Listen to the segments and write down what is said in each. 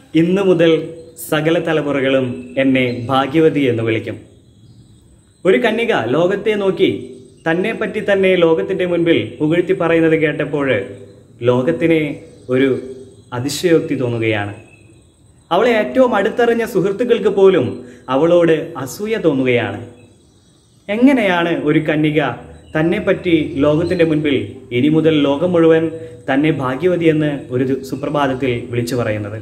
ഇന്നു മുതൽ സകല തലമുറകളും എന്നെ ഭാഗ്യവതി എന്ന് വിളിക്കും ഒരു കന്യക ലോകത്തെ നോക്കി തന്നെ പറ്റി തന്നെ ലോകത്തിന്റെ മുൻപിൽ പുകഴ്ത്തി പറയുന്നത് കേട്ടപ്പോൾ ലോകത്തിന് ഒരു അതിശയോക്തി തോന്നുകയാണ് അവളെ ഏറ്റവും അടുത്തറിഞ്ഞ സുഹൃത്തുക്കൾക്ക് പോലും അവളോട് അസൂയ തോന്നുകയാണ് എങ്ങനെയാണ് ഒരു കന്യക തന്നെ പറ്റി ലോകത്തിന്റെ മുൻപിൽ ഇനി മുതൽ ലോകം മുഴുവൻ തന്നെ ഭാഗ്യവതി എന്ന് ഒരു ദി- സുപ്രഭാതത്തിൽ വിളിച്ചു പറയുന്നത്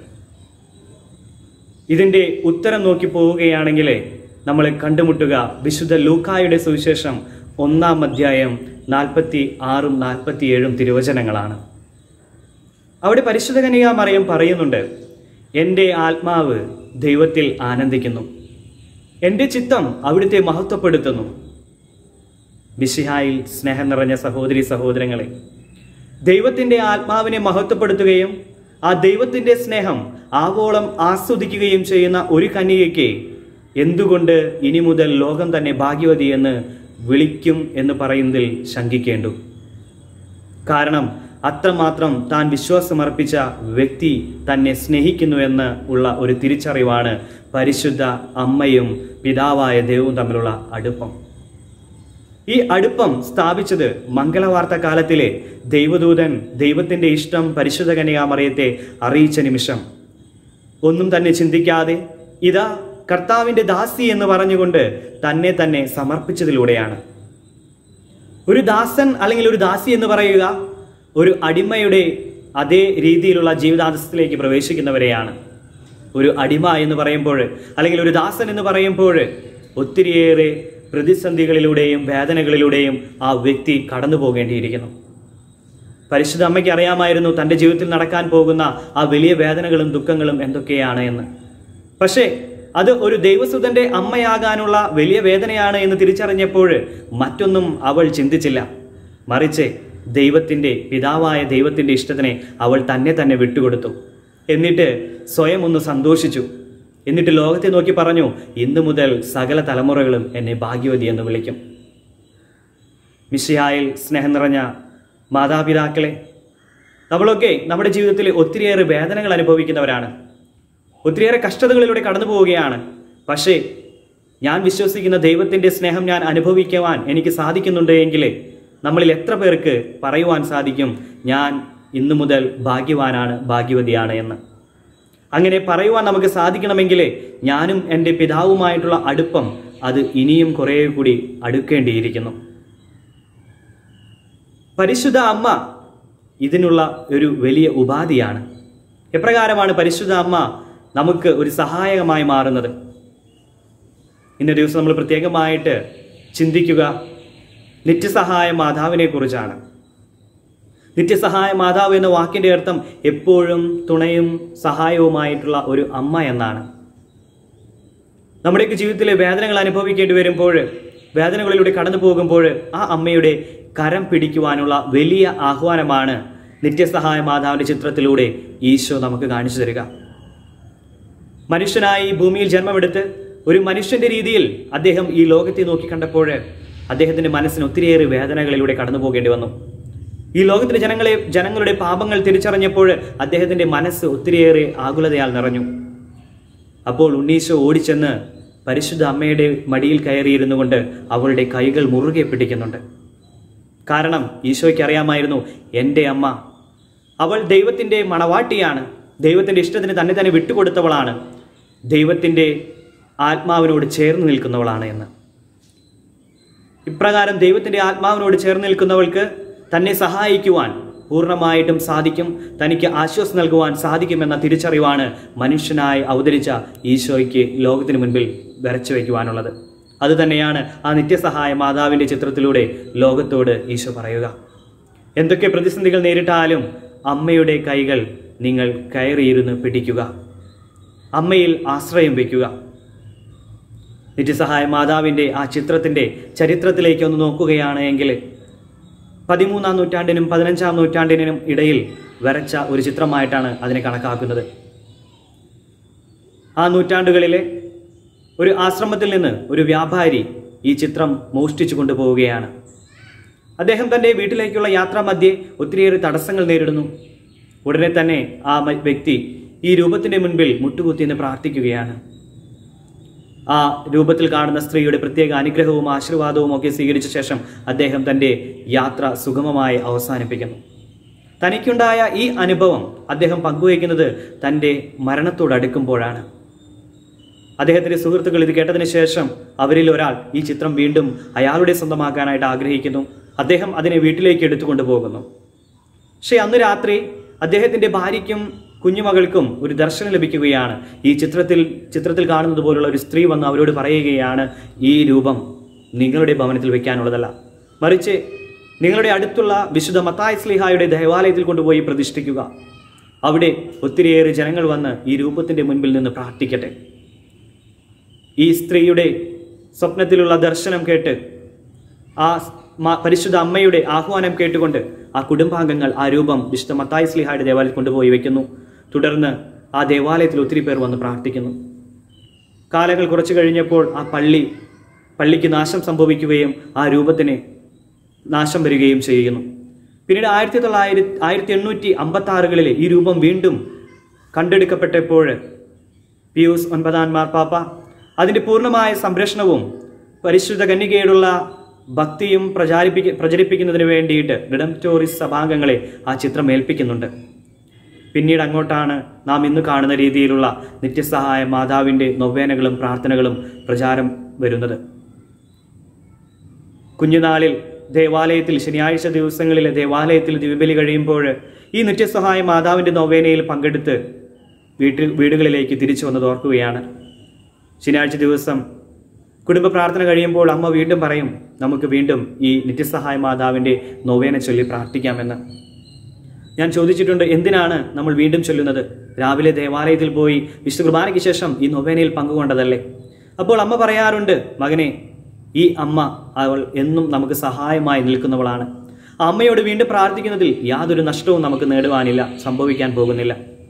ഇതിന്റെ ഉത്തരം നോക്കി പോവുകയാണെങ്കിൽ നമ്മൾ കണ്ടുമുട്ടുക വിശുദ്ധ ലൂക്കായുടെ സുവിശേഷം ഒന്നാം അധ്യായം നാൽപ്പത്തി ആറും നാൽപ്പത്തിയേഴും തിരുവചനങ്ങളാണ് അവിടെ പരിശുദ്ധ കന്യക മറിയം പറയുന്നുണ്ട് എൻ്റെ ആത്മാവ് ദൈവത്തിൽ ആനന്ദിക്കുന്നു എൻ്റെ ചിത്തം അവിടുത്തെ മഹത്വപ്പെടുത്തുന്നു മിശിഹായിൽ സ്നേഹം നിറഞ്ഞ സഹോദരി സഹോദരങ്ങളെ ദൈവത്തിൻ്റെ ആത്മാവിനെ മഹത്വപ്പെടുത്തുകയും ആ ദൈവത്തിൻ്റെ സ്നേഹം ആവോളം ആസ്വദിക്കുകയും ചെയ്യുന്ന ഒരു കന്യകയ്ക്ക് എന്തുകൊണ്ട് ഇനി മുതൽ ലോകം തന്നെ ഭാഗ്യവതി എന്ന് വിളിക്കും എന്ന് പറയുന്നതിൽ ശങ്കിക്കേണ്ടു കാരണം അത്രമാത്രം താൻ വിശ്വാസമർപ്പിച്ച വ്യക്തി തന്നെ സ്നേഹിക്കുന്നു എന്ന് ഉള്ള ഒരു തിരിച്ചറിവാണ് പരിശുദ്ധ അമ്മയും പിതാവായ ദൈവവും തമ്മിലുള്ള അടുപ്പം ഈ അടുപ്പം സ്ഥാപിച്ചത് മംഗളവാർത്ത കാലത്തിലെ ദൈവദൂതൻ ദൈവത്തിന്റെ ഇഷ്ടം പരിശുദ്ധ കന്യകാമറിയത്തെ അറിയിച്ച നിമിഷം ഒന്നും തന്നെ ചിന്തിക്കാതെ ഇതാ കർത്താവിന്റെ ദാസി എന്ന് പറഞ്ഞുകൊണ്ട് തന്നെ തന്നെ സമർപ്പിച്ചതിലൂടെയാണ് ഒരു ദാസൻ അല്ലെങ്കിൽ ഒരു ദാസി എന്ന് പറയുക ഒരു അടിമയുടെ അതേ രീതിയിലുള്ള ജീവിതാന്തസ്ഥത്തിലേക്ക് പ്രവേശിക്കുന്നവരെയാണ് ഒരു അടിമ എന്ന് പറയുമ്പോൾ അല്ലെങ്കിൽ ഒരു ദാസൻ എന്ന് പറയുമ്പോൾ ഒത്തിരിയേറെ പ്രതിസന്ധികളിലൂടെയും വേദനകളിലൂടെയും ആ വ്യക്തി കടന്നു പോകേണ്ടിയിരിക്കുന്നു പരിശുദ്ധ അമ്മയ്ക്ക് അറിയാമായിരുന്നു തൻ്റെ ജീവിതത്തിൽ നടക്കാൻ പോകുന്ന ആ വലിയ വേദനകളും ദുഃഖങ്ങളും എന്തൊക്കെയാണ് എന്ന് പക്ഷേ അത് ഒരു ദൈവസുതന്റെ അമ്മയാകാനുള്ള വലിയ വേദനയാണ് എന്ന് തിരിച്ചറിഞ്ഞപ്പോൾ മറ്റൊന്നും അവൾ ചിന്തിച്ചില്ല മറിച്ച് ദൈവത്തിൻ്റെ പിതാവായ ദൈവത്തിൻ്റെ ഇഷ്ടത്തിനെ അവൾ തന്നെ തന്നെ വിട്ടുകൊടുത്തു എന്നിട്ട് സ്വയം ഒന്ന് സന്തോഷിച്ചു എന്നിട്ട് ലോകത്തെ നോക്കി പറഞ്ഞു ഇന്നു മുതൽ സകല തലമുറകളും എന്നെ ഭാഗ്യവതി എന്ന് വിളിക്കും മിശിഹായിൽ സ്നേഹം നിറഞ്ഞ മാതാപിതാക്കളെ നമ്മളൊക്കെ നമ്മുടെ ജീവിതത്തിൽ ഒത്തിരിയേറെ വേദനകൾ അനുഭവിക്കുന്നവരാണ് ഒത്തിരിയേറെ കഷ്ടതകളിലൂടെ കടന്നു പോവുകയാണ് പക്ഷേ ഞാൻ വിശ്വസിക്കുന്ന ദൈവത്തിൻ്റെ സ്നേഹം ഞാൻ അനുഭവിക്കുവാൻ എനിക്ക് സാധിക്കുന്നുണ്ട് എങ്കിൽ നമ്മളിൽ എത്ര പേർക്ക് പറയുവാൻ സാധിക്കും ഞാൻ ഇന്നു മുതൽ ഭാഗ്യവാനാണ് ഭാഗ്യവതിയാണ് എന്ന് അങ്ങനെ പറയുവാൻ നമുക്ക് സാധിക്കണമെങ്കിൽ ഞാനും എൻ്റെ പിതാവുമായിട്ടുള്ള അടുപ്പം അത് ഇനിയും കുറേ കൂടി അടുക്കേണ്ടിയിരിക്കുന്നു പരിശുദ്ധ അമ്മ ഇതിനുള്ള ഒരു വലിയ ഉപാധിയാണ് എപ്രകാരമാണ് പരിശുദ്ധ അമ്മ നമുക്ക് ഒരു സഹായകമായി മാറുന്നത് ഇന്ന ദിവസം നമ്മൾ പ്രത്യേകമായിട്ട് ചിന്തിക്കുക നിത്യസഹായ മാതാവിനെ കുറിച്ചാണ് നിത്യസഹായ മാതാവ് എന്ന വാക്കിൻ്റെ അർത്ഥം എപ്പോഴും തുണയും സഹായവുമായിട്ടുള്ള ഒരു അമ്മ എന്നാണ് നമ്മുടെയൊക്കെ ജീവിതത്തിലെ വേദനകൾ അനുഭവിക്കേണ്ടി വരുമ്പോൾ വേദനകളിലൂടെ കടന്നു പോകുമ്പോൾ ആ അമ്മയുടെ കരം പിടിക്കുവാനുള്ള വലിയ ആഹ്വാനമാണ് നിത്യസഹായ മാതാവിൻ്റെ ചിത്രത്തിലൂടെ ഈശോ നമുക്ക് കാണിച്ചു തരിക മനുഷ്യനായി ഈ ഭൂമിയിൽ ജന്മമെടുത്ത് ഒരു മനുഷ്യന്റെ രീതിയിൽ അദ്ദേഹം ഈ ലോകത്തെ നോക്കി കണ്ടപ്പോൾ അദ്ദേഹത്തിന്റെ മനസ്സിന് ഒത്തിരിയേറെ വേദനകളിലൂടെ കടന്നു പോകേണ്ടി വന്നു ഈ ലോകത്തിലെ ജനങ്ങളെ ജനങ്ങളുടെ പാപങ്ങൾ തിരിച്ചറിഞ്ഞപ്പോൾ അദ്ദേഹത്തിന്റെ മനസ്സ് ഒത്തിരിയേറെ ആകുലതയാൽ നിറഞ്ഞു അപ്പോൾ ഉണ്ണീശോ ഓടിച്ചെന്ന് പരിശുദ്ധ അമ്മയുടെ മടിയിൽ കയറിയിരുന്നു കൊണ്ട് അവളുടെ കൈകൾ മുറുകെ പിടിക്കുന്നുണ്ട് കാരണം ഈശോയ്ക്ക് അറിയാമായിരുന്നു എൻ്റെ അമ്മ അവൾ ദൈവത്തിൻ്റെ മണവാട്ടിയാണ് ദൈവത്തിൻ്റെ ഇഷ്ടത്തിന് തന്നെ തന്നെ വിട്ടുകൊടുത്തവളാണ് ദൈവത്തിൻ്റെ ആത്മാവിനോട് ചേർന്ന് നിൽക്കുന്നവളാണ് എന്ന് ഇപ്രകാരം ദൈവത്തിൻ്റെ ആത്മാവിനോട് ചേർന്ന് നിൽക്കുന്നവൾക്ക് തന്നെ സഹായിക്കുവാൻ പൂർണ്ണമായിട്ടും സാധിക്കും തനിക്ക് ആശ്വാസം നൽകുവാൻ സാധിക്കുമെന്ന തിരിച്ചറിവാണ് മനുഷ്യനായി അവതരിച്ച ഈശോയ്ക്ക് ലോകത്തിന് മുൻപിൽ വരച്ചു വയ്ക്കുവാനുള്ളത് അതുതന്നെയാണ് ആ നിത്യസഹായ മാതാവിൻ്റെ ചിത്രത്തിലൂടെ ലോകത്തോട് ഈശോ പറയുക എന്തൊക്കെ പ്രതിസന്ധികൾ നേരിട്ടാലും അമ്മയുടെ കൈകൾ നിങ്ങൾ കയറിയിരുന്ന് പിടിക്കുക അമ്മയിൽ ആശ്രയം വയ്ക്കുക നിത്യസഹായ മാതാവിൻ്റെ ആ ചിത്രത്തിൻ്റെ ചരിത്രത്തിലേക്ക് ഒന്ന് നോക്കുകയാണ് എങ്കിൽ പതിമൂന്നാം നൂറ്റാണ്ടിനും പതിനഞ്ചാം നൂറ്റാണ്ടിനും ഇടയിൽ വരച്ച ഒരു ചിത്രമായിട്ടാണ് അതിനെ കണക്കാക്കുന്നത് ആ നൂറ്റാണ്ടുകളിലെ ഒരു ആശ്രമത്തിൽ നിന്ന് ഒരു വ്യാപാരി ഈ ചിത്രം മോഷ്ടിച്ചു കൊണ്ടുപോവുകയാണ് അദ്ദേഹം തൻ്റെ വീട്ടിലേക്കുള്ള യാത്രാ മധ്യേ ഒത്തിരിയേറെ തടസ്സങ്ങൾ നേരിടുന്നു ഉടനെ തന്നെ ആ മ- വ്യക്തി ഈ രൂപത്തിന്റെ മുൻപിൽ മുട്ടുകുത്തി എന്ന് പ്രാർത്ഥിക്കുകയാണ് ആ രൂപത്തിൽ കാണുന്ന സ്ത്രീയുടെ പ്രത്യേക അനുഗ്രഹവും ആശീർവാദവും ഒക്കെ സ്വീകരിച്ച ശേഷം അദ്ദേഹം തൻ്റെ യാത്ര സുഗമമായി അവസാനിപ്പിക്കുന്നു തനിക്കുണ്ടായ ഈ അനുഭവം അദ്ദേഹം പങ്കുവയ്ക്കുന്നത് തൻ്റെ മരണത്തോടടുക്കുമ്പോഴാണ് അദ്ദേഹത്തിന്റെ സുഹൃത്തുക്കൾ ഇത് കേട്ടതിന് ശേഷം അവരിൽ ഒരാൾ ഈ ചിത്രം വീണ്ടും അയാളുടെ സ്വന്തമാക്കാനായിട്ട് ആഗ്രഹിക്കുന്നു അദ്ദേഹം അതിനെ വീട്ടിലേക്ക് എടുത്തുകൊണ്ട് പോകുന്നു പക്ഷേ അന്ന് രാത്രി അദ്ദേഹത്തിന്റെ ഭാര്യയ്ക്കും കുഞ്ഞുമകൾക്കും ഒരു ദർശനം ലഭിക്കുകയാണ് ഈ ചിത്രത്തിൽ ചിത്രത്തിൽ കാണുന്നത് പോലുള്ള ഒരു സ്ത്രീ വന്ന് അവരോട് പറയുകയാണ് ഈ രൂപം നിങ്ങളുടെ ഭവനത്തിൽ വെക്കാനുള്ളതല്ല മറിച്ച് നിങ്ങളുടെ അടുത്തുള്ള വിശുദ്ധ മത്തായ് സ്ലിഹായുടെ ദേവാലയത്തിൽ കൊണ്ടുപോയി പ്രതിഷ്ഠിക്കുക അവിടെ ഒത്തിരിയേറെ ജനങ്ങൾ വന്ന് ഈ രൂപത്തിന്റെ മുൻപിൽ നിന്ന് പ്രാർത്ഥിക്കട്ടെ ഈ സ്ത്രീയുടെ സ്വപ്നത്തിലുള്ള ദർശനം കേട്ട് ആ മ- പരിശുദ്ധ അമ്മയുടെ ആഹ്വാനം കേട്ടുകൊണ്ട് ആ കുടുംബാംഗങ്ങൾ ആ രൂപം വിശുദ്ധ മത്തായി സ്ലിഹായുടെ ദേവാലയത്തിൽ കൊണ്ടുപോയി വെക്കുന്നു തുടർന്ന് ആ ദേവാലയത്തിൽ ഒത്തിരി പേർ വന്ന് പ്രാർത്ഥിക്കുന്നു കാലങ്ങൾ കുറച്ചു കഴിഞ്ഞപ്പോൾ ആ പള്ളി പള്ളിക്ക് നാശം സംഭവിക്കുകയും ആ രൂപത്തിന് നാശം വരികയും ചെയ്യുന്നു പിന്നീട് ആയിരത്തി തൊള്ളായിരത്തി ആയിരത്തി എണ്ണൂറ്റി അമ്പത്തി ആറുകളിൽ ഈ രൂപം വീണ്ടും കണ്ടെടുക്കപ്പെട്ടപ്പോൾ പിയൂസ് ഒൻപതാം മാർപ്പാപ്പ അതിൻ്റെ പൂർണ്ണമായ സംരക്ഷണവും പരിശുദ്ധ കന്യകയോടുള്ള ഭക്തിയും പ്രചാരിപ്പിക്ക പ്രചരിപ്പിക്കുന്നതിന് വേണ്ടിയിട്ട് റിഡംറ്റോറിസ് സഭാംഗങ്ങളെ ആ ചിത്രം ഏൽപ്പിക്കുന്നുണ്ട് പിന്നീട് അങ്ങോട്ടാണ് നാം ഇന്ന് കാണുന്ന രീതിയിലുള്ള നിത്യസഹായ മാതാവിൻ്റെ നൊവേനകളും പ്രാർത്ഥനകളും പ്രചാരം വരുന്നത് കുഞ്ഞുനാളിൽ ദേവാലയത്തിൽ ശനിയാഴ്ച ദിവസങ്ങളിൽ ദേവാലയത്തിൽ ദിവ്യബലി കഴിയുമ്പോൾ ഈ നിത്യസഹായ മാതാവിൻ്റെ നൊവേനയിൽ പങ്കെടുത്ത് വീട്ടിൽ വീടുകളിലേക്ക് തിരിച്ചു വന്നത് ഓർക്കുകയാണ് ശനിയാഴ്ച ദിവസം കുടുംബ പ്രാർത്ഥന കഴിയുമ്പോൾ അമ്മ വീണ്ടും പറയും നമുക്ക് വീണ്ടും ഈ നിത്യസഹായ മാതാവിൻ്റെ നൊവേന ചൊല്ലി പ്രാർത്ഥിക്കാമെന്ന് ഞാൻ ചോദിച്ചിട്ടുണ്ട് എന്തിനാണ് നമ്മൾ വീണ്ടും ചൊല്ലുന്നത് രാവിലെ ദേവാലയത്തിൽ പോയി വിശുദ്ധ കുർബാനയ്ക്ക് ശേഷം ഈ നൊവേനയിൽ പങ്കുകൊണ്ടതല്ലേ അപ്പോൾ അമ്മ പറയാറുണ്ട് മകനെ ഈ അമ്മ അവൾ എന്നും നമുക്ക് സഹായമായി നിൽക്കുന്നവളാണ് ആ അമ്മയോട് വീണ്ടും പ്രാർത്ഥിക്കുന്നതിൽ യാതൊരു നഷ്ടവും നമുക്ക് നേടുവാനില്ല സംഭവിക്കാൻ പോകുന്നില്ല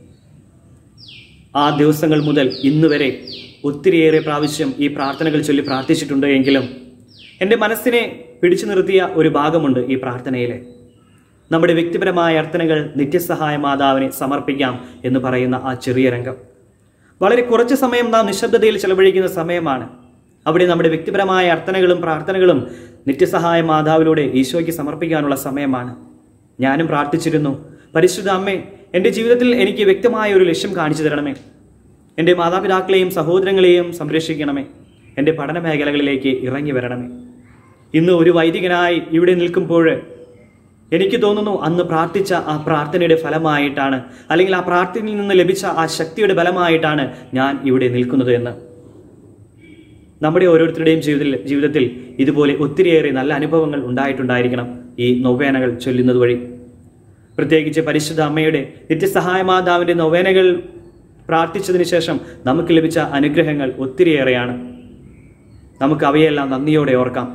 ആ ദിവസങ്ങൾ മുതൽ ഇന്ന് വരെ ഒത്തിരിയേറെ പ്രാവശ്യം ഈ പ്രാർത്ഥനകൾ ചൊല്ലി പ്രാർത്ഥിച്ചിട്ടുണ്ട് എങ്കിലും എൻ്റെ മനസ്സിനെ പിടിച്ചു നിർത്തിയ ഒരു ഭാഗമുണ്ട് ഈ പ്രാർത്ഥനയിലെ നമ്മുടെ വ്യക്തിപരമായ അർത്ഥനകൾ നിത്യസഹായ മാതാവിനെ സമർപ്പിക്കാം എന്ന് പറയുന്ന ആ ചെറിയ രംഗം വളരെ കുറച്ച് സമയം നാം നിശബ്ദതയിൽ ചെലവഴിക്കുന്ന സമയമാണ് അവിടെ നമ്മുടെ വ്യക്തിപരമായ അർത്ഥനകളും പ്രാർത്ഥനകളും നിത്യസഹായ മാതാവിലൂടെ ഈശോയ്ക്ക് സമർപ്പിക്കാനുള്ള സമയമാണ് ഞാനും പ്രാർത്ഥിച്ചിരുന്നു പരിശുദ്ധ അമ്മേ എൻ്റെ ജീവിതത്തിൽ എനിക്ക് വ്യക്തമായ ഒരു ലക്ഷ്യം കാണിച്ചു തരണമേ എൻ്റെ മാതാപിതാക്കളെയും സഹോദരങ്ങളെയും സംരക്ഷിക്കണമേ എൻ്റെ പഠന മേഖലകളിലേക്ക് ഇറങ്ങി വരണമേ ഇന്ന് ഒരു വൈദികനായി ഇവിടെ നിൽക്കുമ്പോൾ എനിക്ക് തോന്നുന്നു അന്ന് പ്രാർത്ഥിച്ച ആ പ്രാർത്ഥനയുടെ ഫലമായിട്ടാണ് അല്ലെങ്കിൽ ആ പ്രാർത്ഥനയിൽ നിന്ന് ലഭിച്ച ആ ശക്തിയുടെ ഫലമായിട്ടാണ് ഞാൻ ഇവിടെ നിൽക്കുന്നത് എന്ന് നമ്മുടെ ഓരോരുത്തരുടെയും ജീവിതത്തിൽ ജീവിതത്തിൽ ഇതുപോലെ ഒത്തിരിയേറെ നല്ല അനുഭവങ്ങൾ ഉണ്ടായിട്ടുണ്ടായിരിക്കണം ഈ നൊവേനകൾ ചൊല്ലുന്നത് വഴി പ്രത്യേകിച്ച് പരിശുദ്ധ അമ്മയുടെ നിത്യസഹായ മാതാവിൻ്റെ നൊവേനകൾ പ്രാർത്ഥിച്ചതിന് ശേഷം നമുക്ക് ലഭിച്ച അനുഗ്രഹങ്ങൾ ഒത്തിരിയേറെയാണ് നമുക്ക് അവയെല്ലാം നന്ദിയോടെ ഓർക്കാം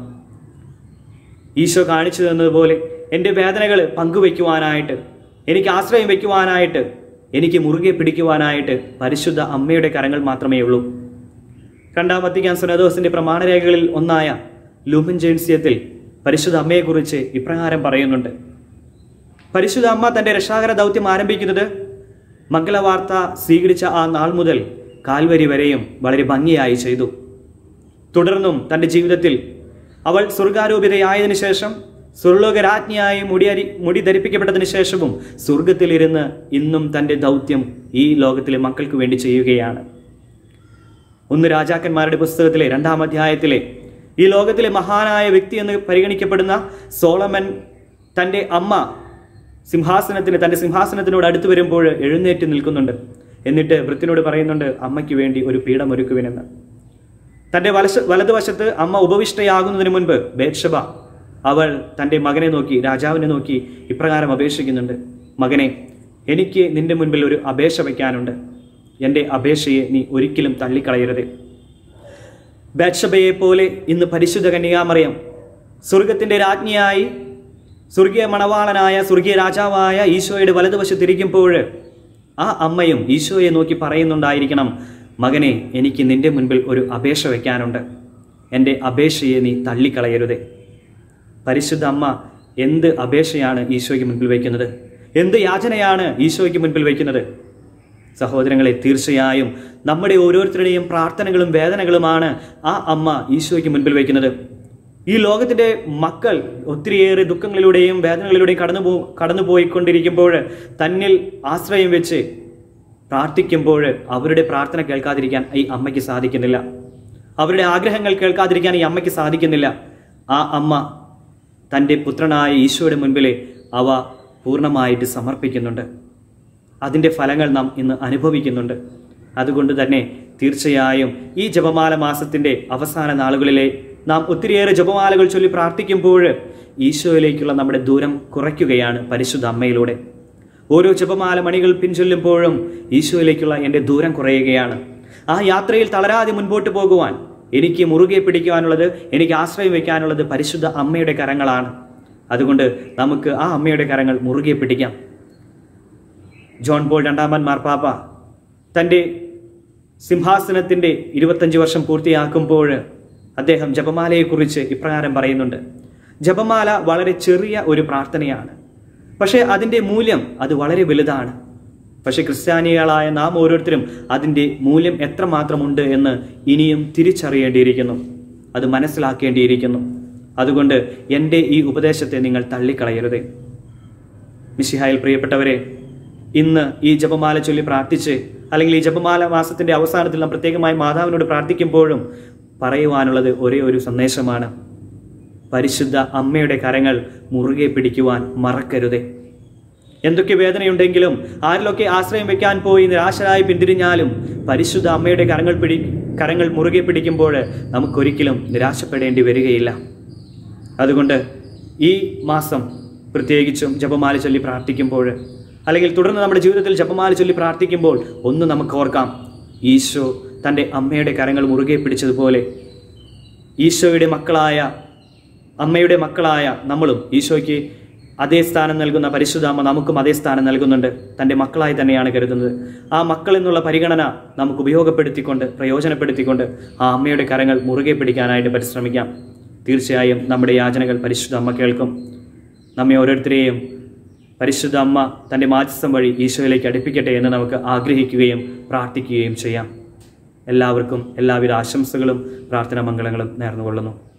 ഈശോ കാണിച്ചു തന്നതുപോലെ എൻ്റെ വേദനകൾ പങ്കുവയ്ക്കുവാനായിട്ട് എനിക്ക് ആശ്രയം വയ്ക്കുവാനായിട്ട് എനിക്ക് മുറുകെ പിടിക്കുവാനായിട്ട് പരിശുദ്ധ അമ്മയുടെ കരങ്ങൾ മാത്രമേ ഉള്ളൂ രണ്ടാം വത്തിക്കാൻ സുനദോസിന്റെ പ്രമാണരേഖകളിൽ ഒന്നായ ലൂമൻ ജേൻസ്യത്തിൽ പരിശുദ്ധ അമ്മയെക്കുറിച്ച് ഇപ്രകാരം പറയുന്നുണ്ട് പരിശുദ്ധ അമ്മ തന്റെ രക്ഷാകര ദൗത്യം ആരംഭിക്കുന്നത് മംഗളവാർത്ത സ്വീകരിച്ച ആ നാൾ മുതൽ കാൽവരി വരെയും വളരെ ഭംഗിയായി ചെയ്തു തുടർന്നും തന്റെ ജീവിതത്തിൽ അവൾ സ്വർഗാരോപിതയായതിനു ശേഷം സ്വർലോകരാജ്ഞിയായി മുടിയരി മുടി ധരിപ്പിക്കപ്പെട്ടതിന് ശേഷവും സ്വർഗത്തിലിരുന്ന് ഇന്നും തന്റെ ദൗത്യം ഈ ലോകത്തിലെ മക്കൾക്ക് വേണ്ടി ചെയ്യുകയാണ് ഒന്ന് രാജാക്കന്മാരുടെ പുസ്തകത്തിലെ രണ്ടാം അധ്യായത്തിലെ ഈ ലോകത്തിലെ മഹാനായ വ്യക്തി എന്ന് പരിഗണിക്കപ്പെടുന്ന സോളമൻ തൻ്റെ അമ്മ സിംഹാസനത്തിന് തൻ്റെ സിംഹാസനത്തിനോട് അടുത്ത് വരുമ്പോൾ എഴുന്നേറ്റ് നിൽക്കുന്നുണ്ട് എന്നിട്ട് വൃത്തിനോട് പറയുന്നുണ്ട് അമ്മയ്ക്ക് വേണ്ടി ഒരു പീഠം ഒരുക്കുവിനെന്ന് തൻ്റെ വലശ വലതുവശത്ത് അമ്മ ഉപവിഷ്ടയാകുന്നതിന് മുൻപ് ബേത്ഷബ അവൾ തൻ്റെ മകനെ നോക്കി രാജാവിനെ നോക്കി ഇപ്രകാരം അപേക്ഷിക്കുന്നുണ്ട് മകനെ എനിക്ക് നിന്റെ മുൻപിൽ ഒരു അപേക്ഷ വയ്ക്കാനുണ്ട് എൻ്റെ അപേക്ഷയെ നീ ഒരിക്കലും തള്ളിക്കളയരുത് ബേത്ഷബയെ പോലെ ഇന്ന് പരിശുദ്ധ കന്യകാമറിയം സ്വർഗത്തിൻ്റെ രാജ്ഞിയായി സ്വർഗീയ മണവാളനായ സ്വർഗീയ രാജാവായ ഈശോയുടെ വലതുവശത്തിരിക്കുമ്പോൾ ആ അമ്മയും ഈശോയെ നോക്കി പറയുന്നുണ്ടായിരിക്കണം മകനെ എനിക്ക് നിന്റെ മുൻപിൽ ഒരു അപേക്ഷ വയ്ക്കാനുണ്ട് എൻ്റെ അപേക്ഷയെ നീ തള്ളിക്കളയരുതേ പരിശുദ്ധ അമ്മ എന്ത് അപേക്ഷയാണ് ഈശോയ്ക്ക് മുൻപിൽ വയ്ക്കുന്നത് എന്ത് യാചനയാണ് ഈശോയ്ക്ക് മുൻപിൽ വയ്ക്കുന്നത് സഹോദരങ്ങളെ തീർച്ചയായും നമ്മുടെ ഓരോരുത്തരുടെയും പ്രാർത്ഥനകളും വേദനകളുമാണ് ആ അമ്മ ഈശോയ്ക്ക് മുൻപിൽ വയ്ക്കുന്നത് ഈ ലോകത്തിന്റെ മക്കൾ ഒത്തിരിയേറെ ദുഃഖങ്ങളിലൂടെയും വേദനകളിലൂടെയും കടന്നു പോ കടന്നു പോയിക്കൊണ്ടിരിക്കുമ്പോൾ തന്നിൽ ആശ്രയം വെച്ച് പ്രാർത്ഥിക്കുമ്പോൾ അവരുടെ പ്രാർത്ഥന കേൾക്കാതിരിക്കാൻ ഈ അമ്മയ്ക്ക് സാധിക്കുന്നില്ല അവരുടെ ആഗ്രഹങ്ങൾ കേൾക്കാതിരിക്കാൻ ഈ അമ്മയ്ക്ക് സാധിക്കുന്നില്ല ആ അമ്മ തൻ്റെ പുത്രനായ ഈശോയുടെ മുൻപിൽ അവ പൂർണ്ണമായിട്ട് സമർപ്പിക്കുന്നുണ്ട് അതിൻ്റെ ഫലങ്ങൾ നാം ഇന്ന് അനുഭവിക്കുന്നുണ്ട് അതുകൊണ്ട് തന്നെ തീർച്ചയായും ഈ ജപമാല മാസത്തിൻ്റെ അവസാന നാളുകളിലെ നാം ഒത്തിരിയേറെ ജപമാലകൾ ചൊല്ലി പ്രാർത്ഥിക്കുമ്പോൾ ഈശോയിലേക്കുള്ള നമ്മുടെ ദൂരം കുറയ്ക്കുകയാണ് പരിശുദ്ധ അമ്മയിലൂടെ ഓരോ ജപമാല മണികൾ പിൻചൊല്ലുമ്പോഴും ഈശോയിലേക്കുള്ള എൻ്റെ ദൂരം കുറയുകയാണ് ആ യാത്രയിൽ തളരാതെ മുൻപോട്ട് പോകുവാൻ എനിക്ക് മുറുകെ പിടിക്കുവാനുള്ളത് എനിക്ക് ആശ്രയം വയ്ക്കാനുള്ളത് പരിശുദ്ധ അമ്മയുടെ കരങ്ങളാണ് അതുകൊണ്ട് നമുക്ക് ആ അമ്മയുടെ കരങ്ങൾ മുറുകെ പിടിക്കാം ജോൺ പോൾ രണ്ടാമൻ മാർപ്പാപ്പ തൻ്റെ സിംഹാസനത്തിൻ്റെ ഇരുപത്തഞ്ച് വർഷം പൂർത്തിയാക്കുമ്പോൾ അദ്ദേഹം ജപമാലയെക്കുറിച്ച് ഇപ്രകാരം പറയുന്നുണ്ട് ജപമാല വളരെ ചെറിയ ഒരു പ്രാർത്ഥനയാണ് പക്ഷേ അതിൻ്റെ മൂല്യം അത് വളരെ വലുതാണ് പക്ഷേ ക്രിസ്ത്യാനികളായ നാം ഓരോരുത്തരും അതിൻ്റെ മൂല്യം എത്രമാത്രമുണ്ട് എന്ന് ഇനിയും തിരിച്ചറിയേണ്ടിയിരിക്കുന്നു അത് മനസ്സിലാക്കേണ്ടിയിരിക്കുന്നു അതുകൊണ്ട് എൻ്റെ ഈ ഉപദേശത്തെ നിങ്ങൾ തള്ളിക്കളയരുതേ മിശിഹായിൽ പ്രിയപ്പെട്ടവരെ ഇന്ന് ഈ ജപമാല ചൊല്ലി പ്രാർത്ഥിച്ച് അല്ലെങ്കിൽ ഈ ജപമാല മാസത്തിന്റെ അവസാനത്തിൽ നാം പ്രത്യേകമായി മാതാവിനോട് പ്രാർത്ഥിക്കുമ്പോഴും പറയുവാനുള്ളത് ഒരേ ഒരു സന്ദേശമാണ് പരിശുദ്ധ അമ്മയുടെ കരങ്ങൾ മുറുകെ പിടിക്കുവാൻ മറക്കരുതേ എന്തൊക്കെ വേദനയുണ്ടെങ്കിലും ആരിലൊക്കെ ആശ്രയം വെക്കാൻ പോയി നിരാശരായി പിന്തിരിഞ്ഞാലും പരിശുദ്ധ അമ്മയുടെ കരങ്ങൾ പിടി കരങ്ങൾ മുറുകെ പിടിക്കുമ്പോൾ നമുക്കൊരിക്കലും നിരാശപ്പെടേണ്ടി വരികയില്ല അതുകൊണ്ട് ഈ മാസം പ്രത്യേകിച്ചും ജപമാല ചൊല്ലി പ്രാർത്ഥിക്കുമ്പോൾ അല്ലെങ്കിൽ തുടർന്ന് നമ്മുടെ ജീവിതത്തിൽ ജപമാല ചൊല്ലി പ്രാർത്ഥിക്കുമ്പോൾ ഒന്ന് നമുക്ക് ഓർക്കാം ഈശോ തൻ്റെ അമ്മയുടെ കരങ്ങൾ മുറുകെ പിടിച്ചതുപോലെ ഈശോയുടെ മക്കളായ അമ്മയുടെ മക്കളായ നമ്മളും ഈശോയ്ക്ക് അതേ സ്ഥാനം നൽകുന്ന പരിശുദ്ധ അമ്മ നമുക്കും അതേ സ്ഥാനം നൽകുന്നുണ്ട് തൻ്റെ മക്കളായി തന്നെയാണ് കരുതുന്നത് ആ മക്കൾ എന്നുള്ള പരിഗണന നമുക്ക് ഉപയോഗപ്പെടുത്തിക്കൊണ്ട് പ്രയോജനപ്പെടുത്തിക്കൊണ്ട് ആ അമ്മയുടെ കരങ്ങൾ മുറുകെ പിടിക്കാനായിട്ട് പരിശ്രമിക്കാം തീർച്ചയായും നമ്മുടെ യാചനകൾ പരിശുദ്ധ അമ്മ കേൾക്കും നമ്മെ ഓരോരുത്തരെയും പരിശുദ്ധ അമ്മ തൻ്റെ മാധ്യസ്ഥം വഴി ഈശോയിലേക്ക് അടുപ്പിക്കട്ടെ എന്ന് നമുക്ക് ആഗ്രഹിക്കുകയും പ്രാർത്ഥിക്കുകയും ചെയ്യാം എല്ലാവർക്കും എല്ലാവിധ ആശംസകളും പ്രാർത്ഥനാ മംഗളങ്ങളും നേർന്നുകൊള്ളുന്നു